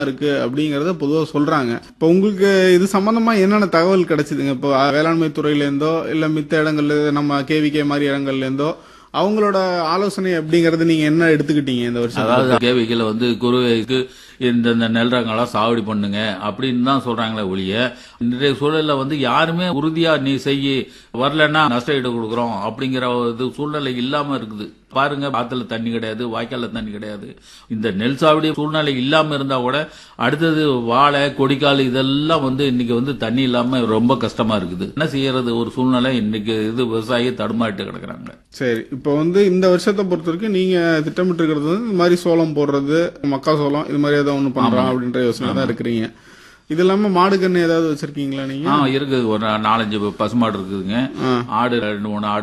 இருக்கு அப்படிங்கறத பொதுவா சொல்றாங்க இப்போ உங்களுக்கு இது சம்பந்தமா என்னென்ன தகவல் கிடைச்சதுங்க இப்போ வேளாண்மை துறையில இருந்தோ இல்ல மித்த இடங்கள்ல நம்ம கேவிகே மாதிரி இடங்கள்ல இருந்தோ அவங்களோட ஆலோசனை அப்படிங்கறது நீங்க என்ன எடுத்துக்கிட்டீங்க இந்த வருஷம் அதாவது கேவிக்கையில் வந்து குருவைக்கு இந்த இந்த நெல் ரகங்களாம் சாகுபடி பண்ணுங்க அப்படின்னு தான் சொல்றாங்களே ஒழிய இன்றைய சூழல்ல வந்து யாருமே உறுதியா நீ செய்யி வரலன்னா நஷ்ட ஈடு கொடுக்குறோம் அப்படிங்கிற இது சூழ்நிலை இல்லாம இருக்குது பாருங்க ஆத்துல தண்ணி கிடையாது வாய்க்கால்ல தண்ணி கிடையாது இந்த நெல் சாகுபடி சூழ்நிலை இல்லாம இருந்தா கூட அடுத்தது வாழை கொடிக்கால் இதெல்லாம் வந்து இன்னைக்கு வந்து தண்ணி இல்லாம ரொம்ப கஷ்டமா இருக்குது என்ன செய்யறது ஒரு சூழ்நிலை இன்னைக்கு இது விவசாயி தடுமாறிட்டு கிடக்குறாங்க சரி இப்போ வந்து இந்த வருஷத்தை பொறுத்த வரைக்கும் நீங்க திட்டமிட்டு இருக்கிறது வந்து இந்த மாதிரி சோளம் போடுறது மக்காசோளம் இது மாதிரி ஏதாவது ஒண்ணு பண்றோம் அப்படின்ற யோசனை தான் இருக்கிறீங்க இது இல்லாம மாடு கண்ணு ஏதாவது வச்சிருக்கீங்களா நீங்க ஆ இருக்குது ஒரு நாலஞ்சு பசுமாடு இருக்குதுங்க ஆ. ஆடு ரெண்டு மூணு ஆடு